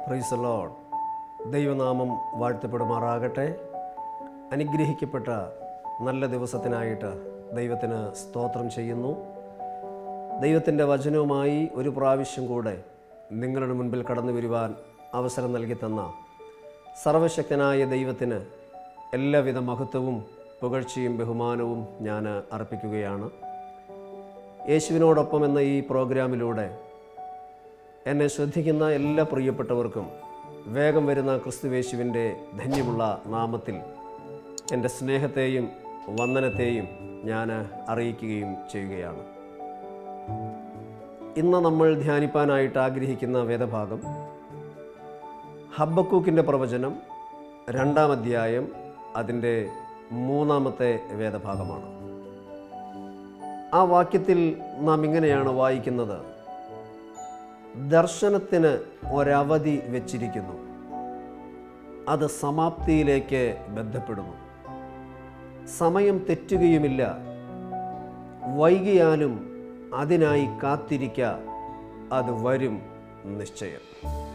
price load ദൈവനാമം വാഴ്ത്തപ്പെടുമാറാകട്ടെ അനുഗ്രഹിക്കപ്പെട്ട നല്ല ദിവസത്തിനായിട്ട് ദൈവത്തിന് സ്തോത്രം ചെയ്യുന്നു ദൈവത്തിൻ്റെ വചനവുമായി ഒരു പ്രാവശ്യം കൂടെ നിങ്ങളുടെ മുൻപിൽ കടന്നു വരുവാൻ അവസരം നൽകി തന്ന സർവശക്തനായ ദൈവത്തിന് എല്ലാവിധ മഹത്വവും പുകഴ്ചയും ബഹുമാനവും ഞാൻ അർപ്പിക്കുകയാണ് യേശുവിനോടൊപ്പം എന്ന ഈ പ്രോഗ്രാമിലൂടെ എന്നെ ശ്രദ്ധിക്കുന്ന എല്ലാ പ്രിയപ്പെട്ടവർക്കും വേഗം വരുന്ന ക്രിസ്തുവേശുവിൻ്റെ ധന്യമുള്ള നാമത്തിൽ എൻ്റെ സ്നേഹത്തെയും വന്ദനത്തെയും ഞാൻ അറിയിക്കുകയും ചെയ്യുകയാണ് ഇന്ന് നമ്മൾ ധ്യാനിപ്പാനായിട്ട് ആഗ്രഹിക്കുന്ന വേദഭാഗം ഹബ്ബക്കൂക്കിൻ്റെ പ്രവചനം രണ്ടാം അധ്യായം അതിൻ്റെ മൂന്നാമത്തെ വേദഭാഗമാണ് ആ വാക്യത്തിൽ നാം ഇങ്ങനെയാണ് വായിക്കുന്നത് ദർശനത്തിന് ഒരവധി വച്ചിരിക്കുന്നു അത് സമാപ്തിയിലേക്ക് ബന്ധപ്പെടുന്നു സമയം തെറ്റുകയുമില്ല വൈകിയാലും അതിനായി കാത്തിരിക്ക അത് വരും നിശ്ചയം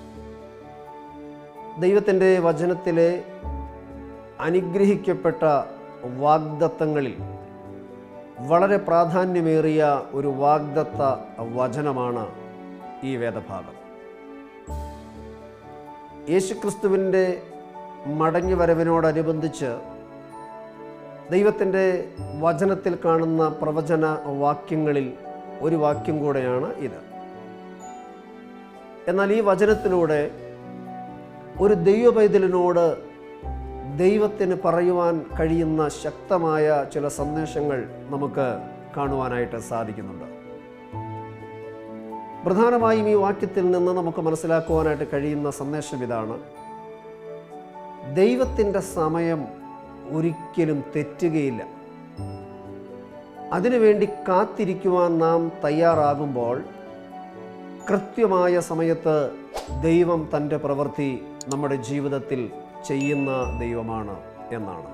ദൈവത്തിൻ്റെ വചനത്തിലെ അനുഗ്രഹിക്കപ്പെട്ട വാഗ്ദത്തങ്ങളിൽ വളരെ പ്രാധാന്യമേറിയ ഒരു വാഗ്ദത്ത വചനമാണ് ഈ വേദഭാഗം യേശുക്രിസ്തുവിൻ്റെ മടങ്ങി വരവിനോടനുബന്ധിച്ച് ദൈവത്തിൻ്റെ വചനത്തിൽ കാണുന്ന പ്രവചന വാക്യങ്ങളിൽ ഒരു വാക്യം കൂടെയാണ് ഇത് എന്നാൽ ഈ വചനത്തിലൂടെ ഒരു ദൈവപൈതലിനോട് ദൈവത്തിന് പറയുവാൻ കഴിയുന്ന ശക്തമായ ചില സന്ദേശങ്ങൾ നമുക്ക് കാണുവാനായിട്ട് സാധിക്കുന്നുണ്ട് പ്രധാനമായും ഈ വാക്യത്തിൽ നിന്ന് നമുക്ക് മനസ്സിലാക്കുവാനായിട്ട് കഴിയുന്ന സന്ദേശം ഇതാണ് ദൈവത്തിൻ്റെ സമയം ഒരിക്കലും തെറ്റുകയില്ല അതിനുവേണ്ടി കാത്തിരിക്കുവാൻ നാം തയ്യാറാകുമ്പോൾ കൃത്യമായ സമയത്ത് ദൈവം തൻ്റെ പ്രവൃത്തി നമ്മുടെ ജീവിതത്തിൽ ചെയ്യുന്ന ദൈവമാണ് എന്നാണ്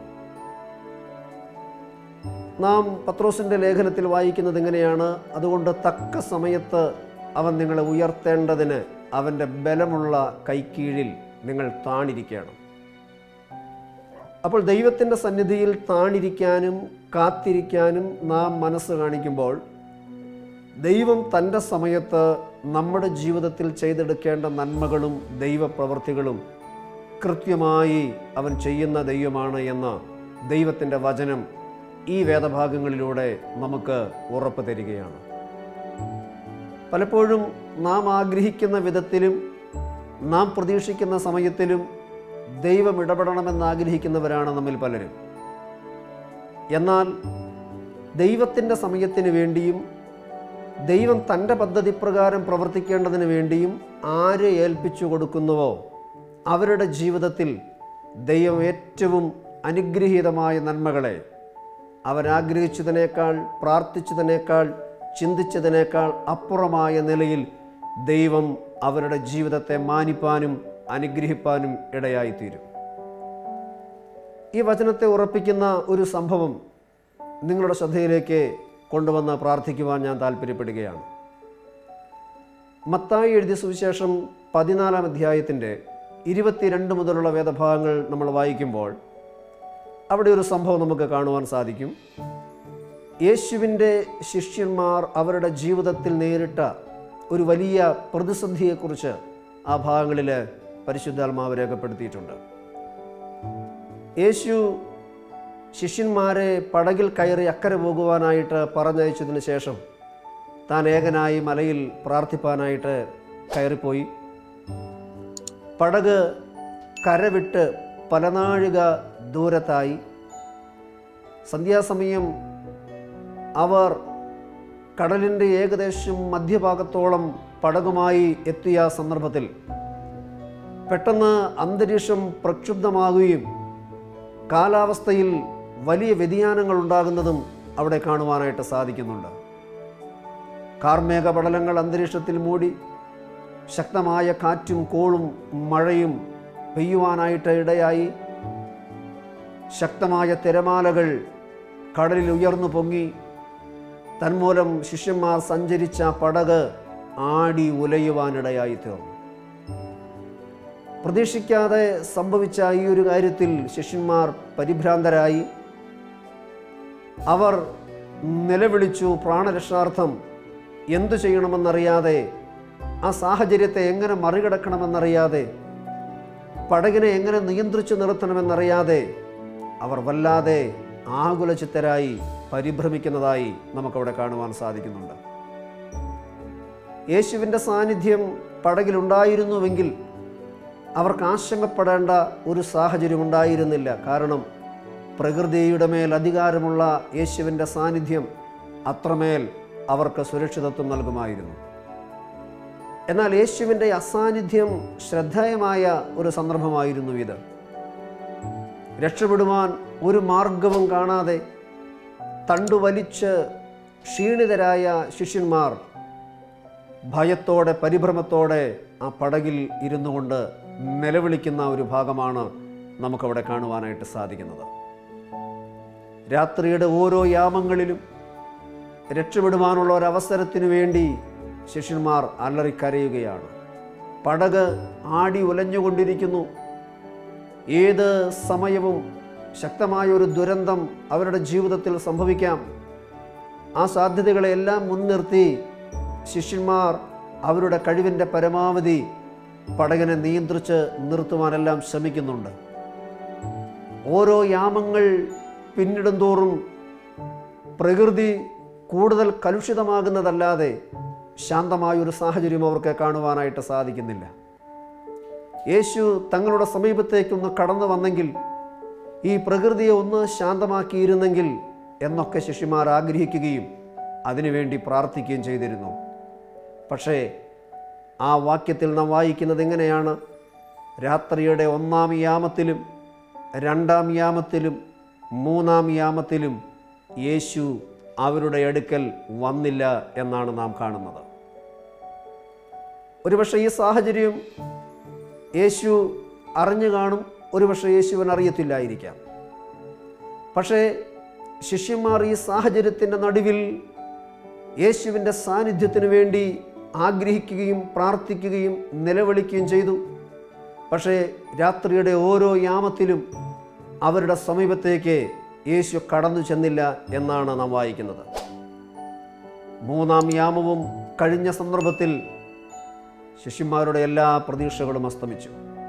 നാം പത്രോസിൻ്റെ ലേഖനത്തിൽ വായിക്കുന്നത് ഇങ്ങനെയാണ് അതുകൊണ്ട് തക്ക സമയത്ത് അവൻ നിങ്ങളെ ഉയർത്തേണ്ടതിന് അവൻ്റെ ബലമുള്ള കൈക്കീഴിൽ നിങ്ങൾ താണിരിക്കണം അപ്പോൾ ദൈവത്തിൻ്റെ സന്നിധിയിൽ താണിരിക്കാനും കാത്തിരിക്കാനും നാം മനസ്സ് കാണിക്കുമ്പോൾ ദൈവം തൻ്റെ സമയത്ത് നമ്മുടെ ജീവിതത്തിൽ ചെയ്തെടുക്കേണ്ട നന്മകളും ദൈവപ്രവൃത്തികളും കൃത്യമായി അവൻ ചെയ്യുന്ന ദൈവമാണ് എന്ന ദൈവത്തിൻ്റെ വചനം ഈ വേദഭാഗങ്ങളിലൂടെ നമുക്ക് ഉറപ്പ് തരികയാണ് പലപ്പോഴും നാം ആഗ്രഹിക്കുന്ന വിധത്തിലും നാം പ്രതീക്ഷിക്കുന്ന സമയത്തിലും ദൈവം ഇടപെടണമെന്ന് ആഗ്രഹിക്കുന്നവരാണ് നമ്മിൽ പലരും എന്നാൽ ദൈവത്തിൻ്റെ സമയത്തിന് വേണ്ടിയും ദൈവം തൻ്റെ പദ്ധതി പ്രകാരം പ്രവർത്തിക്കേണ്ടതിന് വേണ്ടിയും ആരെ ഏൽപ്പിച്ചു കൊടുക്കുന്നുവോ അവരുടെ ജീവിതത്തിൽ ദൈവം ഏറ്റവും അനുഗ്രഹീതമായ നന്മകളെ അവരാഗ്രഹിച്ചതിനേക്കാൾ പ്രാർത്ഥിച്ചതിനേക്കാൾ ചിന്തിച്ചതിനേക്കാൾ അപ്പുറമായ നിലയിൽ ദൈവം അവരുടെ ജീവിതത്തെ മാനിപ്പാനും അനുഗ്രഹിപ്പാനും ഇടയായിത്തീരും ഈ വചനത്തെ ഉറപ്പിക്കുന്ന ഒരു സംഭവം നിങ്ങളുടെ ശ്രദ്ധയിലേക്ക് കൊണ്ടുവന്ന് പ്രാർത്ഥിക്കുവാൻ ഞാൻ താല്പര്യപ്പെടുകയാണ് മത്തായി എഴുതിയ സുവിശേഷം പതിനാലാം അധ്യായത്തിൻ്റെ ഇരുപത്തിരണ്ട് മുതലുള്ള വേദഭാഗങ്ങൾ നമ്മൾ വായിക്കുമ്പോൾ അവിടെ ഒരു സംഭവം നമുക്ക് കാണുവാൻ സാധിക്കും യേശുവിൻ്റെ ശിഷ്യന്മാർ അവരുടെ ജീവിതത്തിൽ നേരിട്ട ഒരു വലിയ പ്രതിസന്ധിയെക്കുറിച്ച് ആ ഭാഗങ്ങളിൽ പരിശുദ്ധാത്മാവ് രേഖപ്പെടുത്തിയിട്ടുണ്ട് യേശു ശിഷ്യന്മാരെ പടകിൽ കയറി അക്കരെ പോകുവാനായിട്ട് പറഞ്ഞയച്ചതിന് ശേഷം താൻ ഏകനായി മലയിൽ പ്രാർത്ഥിപ്പാനായിട്ട് കയറിപ്പോയി പടക് കരവിട്ട് പലനാഴിക ദൂരത്തായി സന്ധ്യാസമയം അവർ കടലിൻ്റെ ഏകദേശം മധ്യഭാഗത്തോളം പടകുമായി എത്തിയ സന്ദർഭത്തിൽ പെട്ടെന്ന് അന്തരീക്ഷം പ്രക്ഷുബ്ധമാകുകയും കാലാവസ്ഥയിൽ വലിയ വ്യതിയാനങ്ങൾ ഉണ്ടാകുന്നതും അവിടെ കാണുവാനായിട്ട് സാധിക്കുന്നുണ്ട് കാർമേഘ പടലങ്ങൾ അന്തരീക്ഷത്തിൽ മൂടി ശക്തമായ കാറ്റും കോളും മഴയും പെയ്യുവാനായിട്ട് ഇടയായി ശക്തമായ തിരമാലകൾ കടലിൽ ഉയർന്നു പൊങ്ങി തന്മൂലം ശിഷ്യന്മാർ സഞ്ചരിച്ച പടക് ആടി ഉലയുവാനിടയായി തീർന്നു പ്രതീക്ഷിക്കാതെ സംഭവിച്ച ഈ ഒരു കാര്യത്തിൽ ശിഷ്യന്മാർ പരിഭ്രാന്തരായി അവർ നിലവിളിച്ചു പ്രാണരക്ഷാർത്ഥം എന്തു ചെയ്യണമെന്നറിയാതെ ആ സാഹചര്യത്തെ എങ്ങനെ മറികടക്കണമെന്നറിയാതെ പടകിനെ എങ്ങനെ നിയന്ത്രിച്ചു നിർത്തണമെന്നറിയാതെ അവർ വല്ലാതെ ആകുലചിത്തരായി പരിഭ്രമിക്കുന്നതായി നമുക്കവിടെ കാണുവാൻ സാധിക്കുന്നുണ്ട് യേശുവിൻ്റെ സാന്നിധ്യം പടകിലുണ്ടായിരുന്നുവെങ്കിൽ അവർക്ക് ആശങ്കപ്പെടേണ്ട ഒരു സാഹചര്യം ഉണ്ടായിരുന്നില്ല കാരണം പ്രകൃതിയുടെ മേൽ അധികാരമുള്ള യേശുവിൻ്റെ സാന്നിധ്യം അത്രമേൽ അവർക്ക് സുരക്ഷിതത്വം നൽകുമായിരുന്നു എന്നാൽ യേശുവിൻ്റെ അസാന്നിധ്യം ശ്രദ്ധേയമായ ഒരു സന്ദർഭമായിരുന്നു ഇത് രക്ഷപ്പെടുവാൻ ഒരു മാർഗവും കാണാതെ തണ്ടുവലിച്ച് ക്ഷീണിതരായ ശിഷ്യന്മാർ ഭയത്തോടെ പരിഭ്രമത്തോടെ ആ പടകിൽ ഇരുന്നു കൊണ്ട് നിലവിളിക്കുന്ന ഒരു ഭാഗമാണ് നമുക്കവിടെ കാണുവാനായിട്ട് സാധിക്കുന്നത് രാത്രിയുടെ ഓരോ യാമങ്ങളിലും രക്ഷപ്പെടുവാനുള്ള ഒരവസരത്തിനു വേണ്ടി ശിഷ്യന്മാർ അലറിക്കരയുകയാണ് പടക് ആടി ഉലഞ്ഞുകൊണ്ടിരിക്കുന്നു ഏത് സമയവും ശക്തമായ ഒരു ദുരന്തം അവരുടെ ജീവിതത്തിൽ സംഭവിക്കാം ആ സാധ്യതകളെല്ലാം മുൻനിർത്തി ശിഷ്യന്മാർ അവരുടെ കഴിവിൻ്റെ പരമാവധി പടകിനെ നിയന്ത്രിച്ച് നിർത്തുവാനെല്ലാം ശ്രമിക്കുന്നുണ്ട് ഓരോ യാമങ്ങൾ പിന്നിടും തോറും പ്രകൃതി കൂടുതൽ കലുഷിതമാകുന്നതല്ലാതെ ശാന്തമായ ഒരു സാഹചര്യം അവർക്ക് കാണുവാനായിട്ട് സാധിക്കുന്നില്ല യേശു തങ്ങളുടെ സമീപത്തേക്കൊന്ന് കടന്നു വന്നെങ്കിൽ ഈ പ്രകൃതിയെ ഒന്ന് ശാന്തമാക്കിയിരുന്നെങ്കിൽ എന്നൊക്കെ ശിഷ്യന്മാർ ആഗ്രഹിക്കുകയും അതിനുവേണ്ടി പ്രാർത്ഥിക്കുകയും ചെയ്തിരുന്നു പക്ഷേ ആ വാക്യത്തിൽ നാം വായിക്കുന്നത് എങ്ങനെയാണ് രാത്രിയുടെ ഒന്നാം യാമത്തിലും രണ്ടാം യാമത്തിലും മൂന്നാം യാമത്തിലും യേശു അവരുടെ അടുക്കൽ വന്നില്ല എന്നാണ് നാം കാണുന്നത് ഒരുപക്ഷെ ഈ സാഹചര്യം യേശു അറിഞ്ഞു കാണും ഒരുപക്ഷെ യേശുവിന് അറിയത്തില്ലായിരിക്കാം പക്ഷേ ശിഷ്യന്മാർ ഈ സാഹചര്യത്തിൻ്റെ നടുവിൽ യേശുവിൻ്റെ സാന്നിധ്യത്തിനു വേണ്ടി ആഗ്രഹിക്കുകയും പ്രാർത്ഥിക്കുകയും നിലവിളിക്കുകയും ചെയ്തു പക്ഷേ രാത്രിയുടെ ഓരോ യാമത്തിലും അവരുടെ സമീപത്തേക്ക് യേശു കടന്നു ചെന്നില്ല എന്നാണ് നാം വായിക്കുന്നത് മൂന്നാം യാമവും കഴിഞ്ഞ സന്ദർഭത്തിൽ ശിഷ്യന്മാരുടെ എല്ലാ പ്രതീക്ഷകളും അസ്തമിച്ചു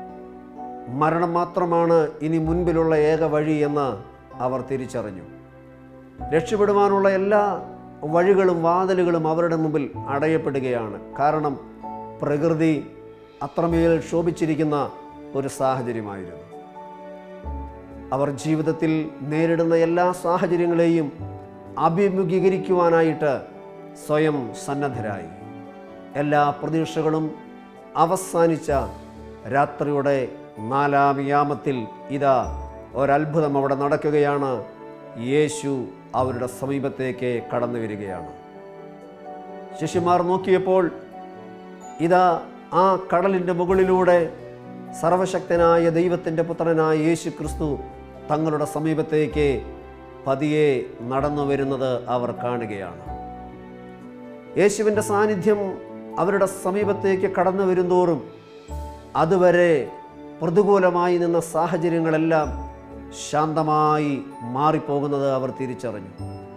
മരണം മാത്രമാണ് ഇനി മുൻപിലുള്ള ഏക വഴി എന്ന് അവർ തിരിച്ചറിഞ്ഞു രക്ഷപ്പെടുവാനുള്ള എല്ലാ വഴികളും വാതിലുകളും അവരുടെ മുമ്പിൽ അടയപ്പെടുകയാണ് കാരണം പ്രകൃതി അത്രമേൽ ശോഭിച്ചിരിക്കുന്ന ഒരു സാഹചര്യമായിരുന്നു അവർ ജീവിതത്തിൽ നേരിടുന്ന എല്ലാ സാഹചര്യങ്ങളെയും അഭിമുഖീകരിക്കുവാനായിട്ട് സ്വയം സന്നദ്ധരായി എല്ലാ പ്രതീക്ഷകളും അവസാനിച്ച രാത്രിയുടെ നാലാം യാമത്തിൽ ഇതാ ഒരത്ഭുതം അവിടെ നടക്കുകയാണ് യേശു അവരുടെ സമീപത്തേക്ക് കടന്നു വരികയാണ് ശിഷ്യന്മാർ നോക്കിയപ്പോൾ ഇതാ ആ കടലിൻ്റെ മുകളിലൂടെ സർവശക്തനായ ദൈവത്തിൻ്റെ പുത്രനായ യേശു ക്രിസ്തു തങ്ങളുടെ സമീപത്തേക്ക് പതിയെ നടന്നു വരുന്നത് അവർ കാണുകയാണ് യേശുവിൻ്റെ സാന്നിധ്യം അവരുടെ സമീപത്തേക്ക് കടന്നു വരുന്തോറും അതുവരെ പ്രതികൂലമായി നിന്ന സാഹചര്യങ്ങളെല്ലാം ശാന്തമായി മാറിപ്പോകുന്നത് അവർ തിരിച്ചറിഞ്ഞു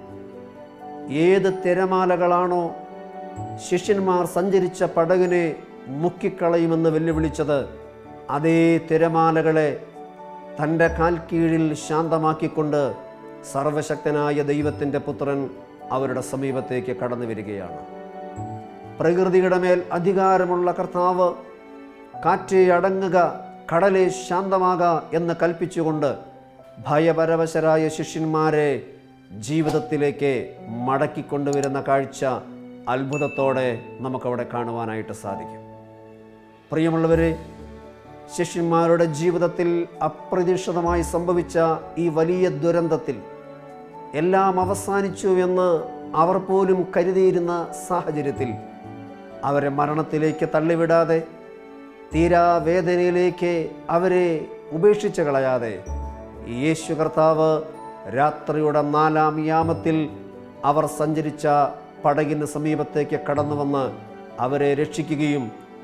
ഏത് തിരമാലകളാണോ ശിഷ്യന്മാർ സഞ്ചരിച്ച പടകിനെ മുക്കിക്കളയുമെന്ന് വെല്ലുവിളിച്ചത് അതേ തിരമാലകളെ തൻ്റെ കാൽ കീഴിൽ ശാന്തമാക്കിക്കൊണ്ട് സർവശക്തനായ ദൈവത്തിൻ്റെ പുത്രൻ അവരുടെ സമീപത്തേക്ക് കടന്നു വരികയാണ് പ്രകൃതിയുടെ മേൽ അധികാരമുള്ള കർത്താവ് കാറ്റേ അടങ്ങുക കടലെ ശാന്തമാക എന്ന് കൽപ്പിച്ചുകൊണ്ട് ഭയപരവശരായ ശിഷ്യന്മാരെ ജീവിതത്തിലേക്ക് മടക്കിക്കൊണ്ടുവരുന്ന കാഴ്ച അത്ഭുതത്തോടെ നമുക്കവിടെ കാണുവാനായിട്ട് സാധിക്കും പ്രിയമുള്ളവരെ ശിഷ്യന്മാരുടെ ജീവിതത്തിൽ അപ്രതീക്ഷിതമായി സംഭവിച്ച ഈ വലിയ ദുരന്തത്തിൽ എല്ലാം അവസാനിച്ചു എന്ന് അവർ പോലും കരുതിയിരുന്ന സാഹചര്യത്തിൽ അവരെ മരണത്തിലേക്ക് തള്ളിവിടാതെ തീരാവേദനയിലേക്ക് അവരെ ഉപേക്ഷിച്ച് കളയാതെ യേശു കർത്താവ് രാത്രിയുടെ നാലാം യാമത്തിൽ അവർ സഞ്ചരിച്ച പടകിന് സമീപത്തേക്ക് കടന്നു വന്ന് അവരെ രക്ഷിക്കുകയും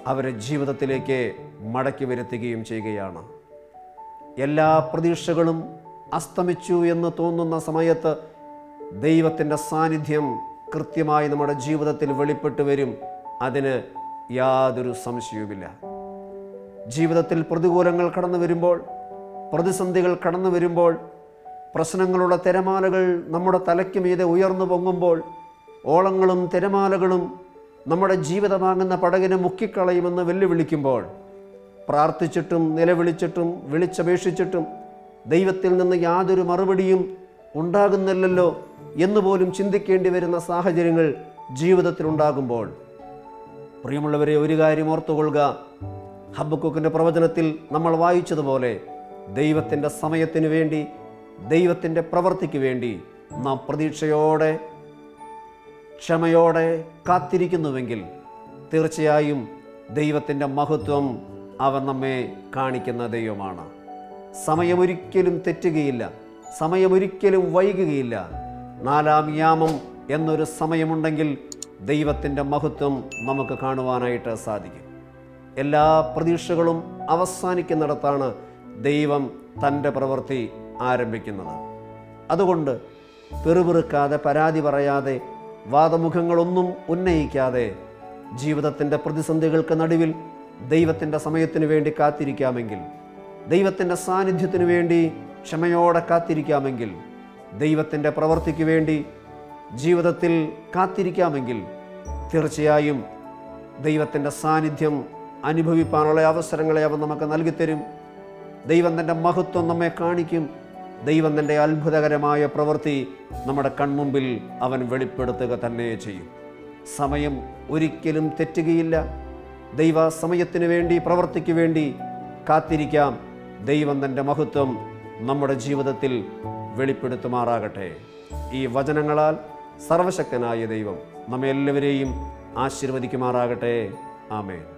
അവരെ ജീവിതത്തിലേക്ക് മടക്കി വരുത്തുകയും ചെയ്യുകയാണ് എല്ലാ പ്രതീക്ഷകളും അസ്തമിച്ചു എന്ന് തോന്നുന്ന സമയത്ത് ദൈവത്തിൻ്റെ സാന്നിധ്യം കൃത്യമായി നമ്മുടെ ജീവിതത്തിൽ വെളിപ്പെട്ട് വരും അതിന് യാതൊരു സംശയവുമില്ല ജീവിതത്തിൽ പ്രതികൂലങ്ങൾ കടന്നു വരുമ്പോൾ പ്രതിസന്ധികൾ കടന്നു വരുമ്പോൾ പ്രശ്നങ്ങളുടെ തിരമാലകൾ നമ്മുടെ തലയ്ക്ക് മീതെ ഉയർന്നു പൊങ്ങുമ്പോൾ ഓളങ്ങളും തിരമാലകളും നമ്മുടെ ജീവിതമാകുന്ന പടകിനെ മുക്കിക്കളയുമെന്ന് വെല്ലുവിളിക്കുമ്പോൾ പ്രാർത്ഥിച്ചിട്ടും നിലവിളിച്ചിട്ടും വിളിച്ചപേക്ഷിച്ചിട്ടും ദൈവത്തിൽ നിന്ന് യാതൊരു മറുപടിയും ഉണ്ടാകുന്നില്ലല്ലോ എന്ന് പോലും ചിന്തിക്കേണ്ടി വരുന്ന സാഹചര്യങ്ങൾ ജീവിതത്തിലുണ്ടാകുമ്പോൾ പ്രിയമുള്ളവരെ ഒരു കാര്യം ഓർത്തുകൊള്ളുക ഹബ്ബക്കുക്കിൻ്റെ പ്രവചനത്തിൽ നമ്മൾ വായിച്ചതുപോലെ ദൈവത്തിൻ്റെ സമയത്തിന് വേണ്ടി ദൈവത്തിൻ്റെ പ്രവൃത്തിക്ക് വേണ്ടി നാം പ്രതീക്ഷയോടെ ക്ഷമയോടെ കാത്തിരിക്കുന്നുവെങ്കിൽ തീർച്ചയായും ദൈവത്തിൻ്റെ മഹത്വം അവൻ നമ്മെ കാണിക്കുന്ന ദൈവമാണ് സമയമൊരിക്കലും തെറ്റുകയില്ല സമയമൊരിക്കലും വൈകുകയില്ല നാലാം യാമം എന്നൊരു സമയമുണ്ടെങ്കിൽ ദൈവത്തിൻ്റെ മഹത്വം നമുക്ക് കാണുവാനായിട്ട് സാധിക്കും എല്ലാ പ്രതീക്ഷകളും അവസാനിക്കുന്നിടത്താണ് ദൈവം തൻ്റെ പ്രവൃത്തി ആരംഭിക്കുന്നത് അതുകൊണ്ട് പെറുപിറുക്കാതെ പരാതി പറയാതെ വാദമുഖങ്ങളൊന്നും ഉന്നയിക്കാതെ ജീവിതത്തിൻ്റെ പ്രതിസന്ധികൾക്ക് നടുവിൽ ദൈവത്തിൻ്റെ സമയത്തിന് വേണ്ടി കാത്തിരിക്കാമെങ്കിൽ ദൈവത്തിൻ്റെ സാന്നിധ്യത്തിന് വേണ്ടി ക്ഷമയോടെ കാത്തിരിക്കാമെങ്കിൽ ദൈവത്തിൻ്റെ പ്രവൃത്തിക്ക് വേണ്ടി ജീവിതത്തിൽ കാത്തിരിക്കാമെങ്കിൽ തീർച്ചയായും ദൈവത്തിൻ്റെ സാന്നിധ്യം അനുഭവിപ്പാനുള്ള അവസരങ്ങളെ അവൻ നമുക്ക് നൽകിത്തരും ദൈവം തൻ്റെ മഹത്വം നമ്മെ കാണിക്കും ദൈവം തൻ്റെ അത്ഭുതകരമായ പ്രവൃത്തി നമ്മുടെ കൺമുമ്പിൽ അവൻ വെളിപ്പെടുത്തുക തന്നെ ചെയ്യും സമയം ഒരിക്കലും തെറ്റുകയില്ല ദൈവ സമയത്തിന് വേണ്ടി പ്രവൃത്തിക്ക് വേണ്ടി കാത്തിരിക്കാം ദൈവം തൻ്റെ മഹത്വം നമ്മുടെ ജീവിതത്തിൽ വെളിപ്പെടുത്തുമാറാകട്ടെ ഈ വചനങ്ങളാൽ സർവശക്തനായ ദൈവം നമ്മെ എല്ലാവരെയും ആശീർവദിക്കുമാറാകട്ടെ ആമേൻ